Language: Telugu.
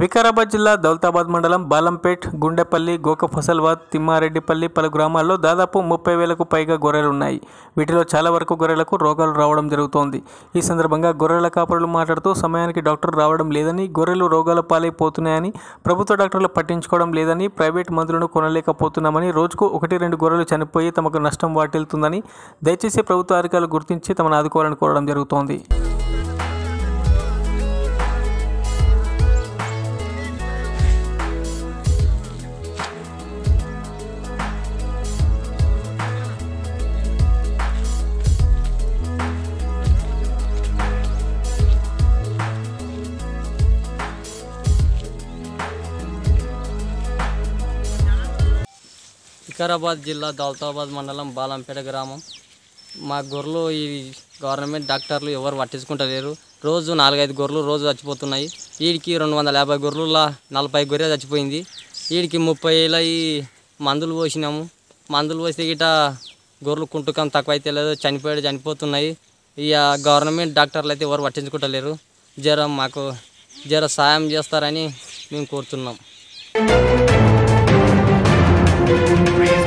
వికారాబాద్ జిల్లా దౌలతాబాద్ మండలం బాలంపేట్ గుండెపల్లి గోక ఫసల్వాద్ తిమ్మారెడ్డిపల్లి పలు గ్రామాల్లో దాదాపు ముప్పై వేలకు పైగా గొర్రెలు ఉన్నాయి వీటిలో చాలా వరకు గొర్రెలకు రోగాలు రావడం జరుగుతోంది ఈ సందర్భంగా గొర్రెల కాపరులు మాట్లాడుతూ సమయానికి డాక్టర్ రావడం లేదని గొర్రెలు రోగాల పాలైపోతున్నాయని ప్రభుత్వ డాక్టర్లు పట్టించుకోవడం లేదని ప్రైవేట్ మందులను కొనలేకపోతున్నామని రోజుకు ఒకటి రెండు గొర్రెలు చనిపోయి తమకు నష్టం వాటిల్తుందని దయచేసి ప్రభుత్వ అధికారులు గుర్తించి తమను ఆదుకోవాలని కోరడం జరుగుతోంది వికారాబాద్ జిల్లా దౌలతాబాద్ మండలం బాలంపేట గ్రామం మా గొర్రెలు ఈ గవర్నమెంట్ డాక్టర్లు ఎవరు పట్టించుకుంటలేరు రోజు నాలుగైదు గొర్రెలు రోజు చచ్చిపోతున్నాయి వీడికి రెండు వందల యాభై గొర్రెల నలభై గొర్రె చచ్చిపోయింది వీడికి ముప్పై వేల ఈ మందులు పోసినాము మందులు పోస్తే గిట గొర్రెలు కుంటుకం తక్కువ అయితే లేదు చనిపోయాడు చనిపోతున్నాయి ఇక గవర్నమెంట్ డాక్టర్లు అయితే ఎవరు పట్టించుకుంటలేరు జర మాకు జర సాయం చేస్తారని మేము కోరుతున్నాం Praise